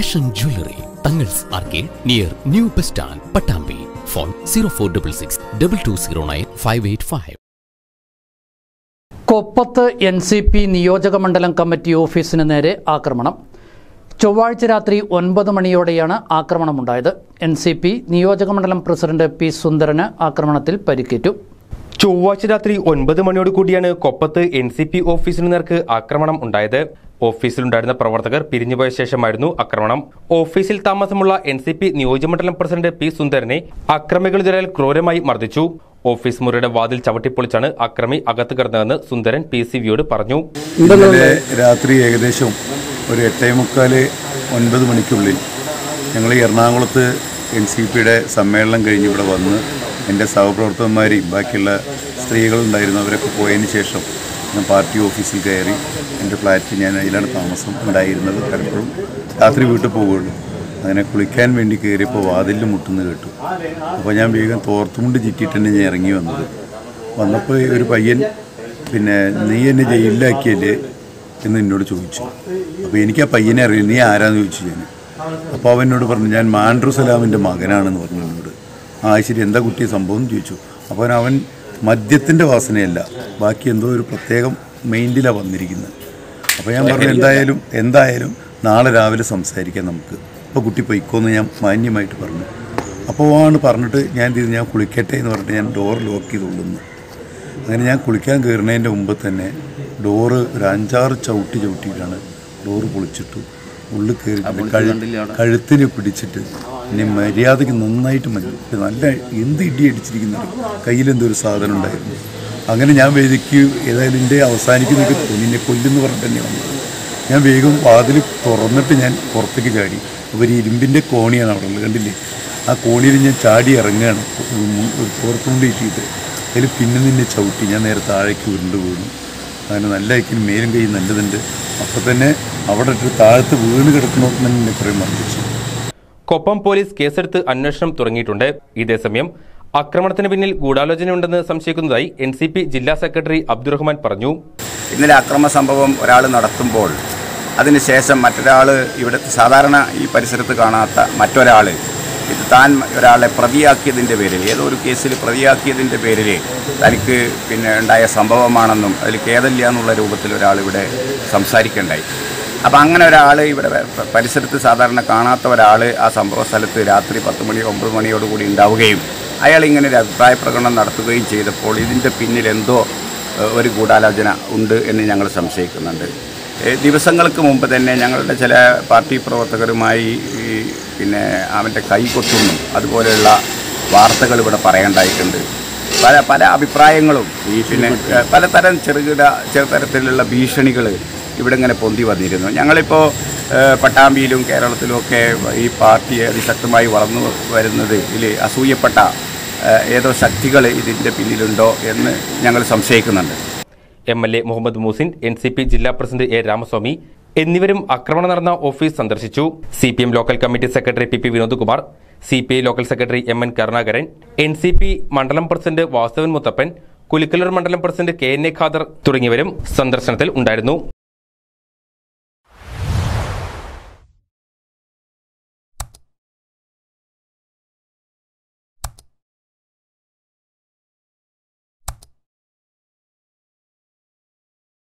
Darshan jewellery Thangals arcade near new bus stand Pattambi phone zero four double six double two zero nine five eight five കൊപ്പത്ത് N C P നിയോജക മണ്ഡലം committee ഓഫീസിന് നേരെ ആക്രമണം ചൊവ്വാഴ്ച രാത്രി ഒൻപത് മണിയോടെയാണ് ആക്രമണമുണ്ടായത് എൻ സി പി നിയോജക മണ്ഡലം പ്രസിഡന്റ് പി സുന്ദരന് ആക്രമണത്തിൽ പരിക്കേറ്റു ചൊവ്വാഴ്ച രാത്രി ഒൻപത് മണിയോട് കൂടിയാണ് കൊപ്പത്ത് എൻ സി പി ഓഫീസിന് നേർക്ക് ആക്രമണം ഉണ്ടായത് ഓഫീസിലുണ്ടായിരുന്ന പ്രവർത്തകർ പിരിഞ്ഞുപോയ ശേഷമായിരുന്നു ആക്രമണം ഓഫീസിൽ താമസമുള്ള എൻ സി പി നിയോജകമണ്ഡലം പ്രസിഡന്റ് പി സുന്ദരനെ അക്രമികൾ ഇതിനാൽ ക്രൂരമായി മർദ്ദിച്ചു ഓഫീസ് മുറിയുടെ വാതിൽ ചവിട്ടിപ്പൊളിച്ചാണ് അക്രമി അകത്ത് കിടന്നതെന്ന് സുന്ദരൻ പി സി വിയോട് പറഞ്ഞു ഇന്നലെ രാത്രി ഏകദേശം ഒരു എട്ടേ മുക്കാല് ഒൻപത് മണിക്കുള്ളിൽ ഞങ്ങൾ ഈ എറണാകുളത്ത് എൻ സി പിയുടെ സമ്മേളനം കഴിഞ്ഞ് ഇവിടെ വന്ന് എൻ്റെ സഹപ്രവർത്തകന്മാരെയും ബാക്കിയുള്ള സ്ത്രീകളുണ്ടായിരുന്നു അവരൊക്കെ പോയതിന് ശേഷം ഞാൻ പാർട്ടി ഓഫീസിൽ കയറി എൻ്റെ ഫ്ലാറ്റിൽ ഞാൻ അതിലാണ് താമസം ഉണ്ടായിരുന്നത് പലപ്പോഴും രാത്രി വീട്ടിൽ പോവുകയുള്ളൂ അങ്ങനെ കുളിക്കാൻ വേണ്ടി കയറിയപ്പോൾ വാതിലിൽ മുട്ടുന്ന കേട്ടു അപ്പോൾ ഞാൻ വേഗം തോർത്തുമുണ്ട് ചുറ്റിയിട്ട് തന്നെ ഞാൻ ഇറങ്ങി വന്നത് വന്നപ്പോൾ ഒരു പയ്യൻ പിന്നെ നീ എന്നെ ജയിലിലാക്കിയല്ലേ എന്ന് എന്നോട് ചോദിച്ചു അപ്പോൾ എനിക്ക് ആ പയ്യനെ അറിയാം നീ ആരാന്ന് ചോദിച്ചു ഞാൻ അപ്പോൾ അവൻ എന്നോട് പറഞ്ഞു ഞാൻ മാൻഡ്രു സലാമിൻ്റെ മകനാണെന്ന് പറഞ്ഞു എന്നോട് ആ ശരി എന്താ കുട്ടി സംഭവം എന്ന് ചോദിച്ചു അപ്പോൾ അവൻ മദ്യത്തിൻ്റെ വാസനയല്ല ബാക്കി എന്തോ ഒരു പ്രത്യേകം മൈൻഡിലാണ് വന്നിരിക്കുന്നത് അപ്പോൾ ഞാൻ പറഞ്ഞു എന്തായാലും എന്തായാലും നാളെ രാവിലെ സംസാരിക്കാം നമുക്ക് അപ്പോൾ കുട്ടി പൊയ്ക്കോന്ന് ഞാൻ മാന്യമായിട്ട് പറഞ്ഞു അപ്പോൾ ആണ് പറഞ്ഞിട്ട് ഞാൻ എന്ത് ചെയ്തു ഞാൻ കുളിക്കട്ടെ എന്ന് പറഞ്ഞിട്ട് ഞാൻ ഡോർ ലോക്ക് ചെയ്ത് കൊള്ളുന്നു അങ്ങനെ ഞാൻ കുളിക്കാൻ കയറുന്നതിൻ്റെ മുമ്പ് തന്നെ ഡോറ് ഒരു അഞ്ചാറ് ചവിട്ടി ചവിട്ടിയിട്ടാണ് ഡോറ് പൊളിച്ചിട്ടു ഉള്ളിൽ കയറി കഴു കഴുത്തിന് പിടിച്ചിട്ട് എന്നെ മര്യാദയ്ക്ക് നന്നായിട്ട് മതി നല്ല എന്ത് ഇടി അടിച്ചിരിക്കുന്നത് കയ്യിലെന്തോ ഒരു സാധനം ഉണ്ടായിരുന്നു അങ്ങനെ ഞാൻ വേദിക്ക് ഏതായാലും എൻ്റെ അവസാനിക്കുന്നൊക്കെ തോന്നി എന്നെ കൊല്ലുന്ന് പറഞ്ഞിട്ട് തന്നെ വന്നത് ഞാൻ വേഗം വാതിൽ തുറന്നിട്ട് ഞാൻ പുറത്തേക്ക് ചാടി ഒരു ഇരുമ്പിൻ്റെ കോണിയാണ് അവിടെ ഉള്ളത് കണ്ടില്ലേ ആ കോണിയിൽ ഞാൻ ചാടി ഇറങ്ങുകയാണ് ഒരു തോർത്തുകൊണ്ട് ഇട്ടിട്ട് അതിൽ പിന്നെ നിന്നെ ചവിട്ടി ഞാൻ നേരെ താഴേക്ക് ഉരുണ്ട് വീണു അങ്ങനെ നല്ല ആയിരിക്കും മേലും കൈ നല്ലതുണ്ട് അപ്പോൾ തന്നെ അവിടെ ഇട്ട് താഴത്ത് വീണ് കിടക്കണമെന്ന് തന്നെ എന്നെ കുറേ മർദ്ദിച്ചു കൊപ്പം പോലീസ് കേസെടുത്ത് അന്വേഷണം തുടങ്ങിയിട്ടുണ്ട് ഇതേസമയം ആക്രമണത്തിന് പിന്നിൽ ഗൂഢാലോചനയുണ്ടെന്ന് സംശയിക്കുന്നതായി എൻ സി പി ജില്ലാ സെക്രട്ടറി അബ്ദുറഹ്മാൻ പറഞ്ഞു ഇന്നലെ അക്രമ സംഭവം ഒരാൾ നടത്തുമ്പോൾ അതിനുശേഷം മറ്റൊരാൾ ഇവിടുത്തെ സാധാരണ ഈ പരിസരത്ത് കാണാത്ത മറ്റൊരാൾ ഇത് താൻ ഒരാളെ പ്രതിയാക്കിയതിൻ്റെ പേരിൽ ഏതോ ഒരു കേസിൽ പ്രതിയാക്കിയതിൻ്റെ പേരിൽ തനിക്ക് പിന്നെ ഉണ്ടായ സംഭവമാണെന്നും അതിൽ ഖേദമില്ല എന്നുള്ള രൂപത്തിൽ ഒരാൾ ഇവിടെ സംസാരിക്കണ്ടായി അപ്പോൾ അങ്ങനെ ഒരാൾ ഇവിടെ പ- പരിസരത്ത് സാധാരണ കാണാത്ത ഒരാൾ ആ സംഭവ സ്ഥലത്ത് രാത്രി പത്ത് മണി ഒമ്പത് മണിയോടുകൂടി ഉണ്ടാവുകയും അയാൾ ഇങ്ങനെ ഒരു അഭിപ്രായ പ്രകടനം നടത്തുകയും ചെയ്തപ്പോൾ ഇതിൻ്റെ പിന്നിൽ എന്തോ ഏഹ്, ഒരു ഗൂഢാലോചന ഉണ്ട് എന്ന് ഞങ്ങൾ സംശയിക്കുന്നുണ്ട് ഏഹ്, ദിവസങ്ങൾക്ക് മുമ്പ് തന്നെ ഞങ്ങളുടെ ചില പാർട്ടി പ്രവർത്തകരുമായി ഈ പിന്നെ അവൻ്റെ കൈകൊത്തുന്നു അതുപോലെയുള്ള വാർത്തകൾ ഇവിടെ പറയേണ്ടായിട്ടുണ്ട് പല പല അഭിപ്രായങ്ങളും ഈ പിന്നെ ഏഹ്, പലതരം ചെറുകിട ചെറുതരത്തിലുള്ള ഭീഷണികൾ ഇവിടെ ഇങ്ങനെ പൊന്തി വന്നിരുന്നു ഞങ്ങളിപ്പോൾ ഏഹ്, പട്ടാമ്പിയിലും കേരളത്തിലും ഒക്കെ ഈ പാർട്ടി അതിശക്തമായി വളർന്നു വരുന്നത് ഇതിൽ അസൂയപ്പെട്ട ഏഹ്, ഏതോ ശക്തികൾ ഇതിൻ്റെ പിന്നിലുണ്ടോ എന്ന് ഞങ്ങൾ സംശയിക്കുന്നുണ്ട് എം എൽ എ മുഹമ്മദ് മൂസിൻ എൻ സി പി ജില്ലാ പ്രസിഡന്റ് എ രാമസ്വാമി എന്നിവരും ആക്രമണം നടന്ന ഓഫീസ് സന്ദർശിച്ചു C P M local committee secretary P P Vinodkumar C P I local secretary M N Karunakaran N C P മണ്ഡലം പ്രസിഡന്റ് വാസവൻ മുത്തപ്പൻ കുലിക്കലൂർ മണ്ഡലം president K N A Khader തുടങ്ങിയവരും സന്ദർശനത്തിൽ ഉണ്ടായിരുന്നു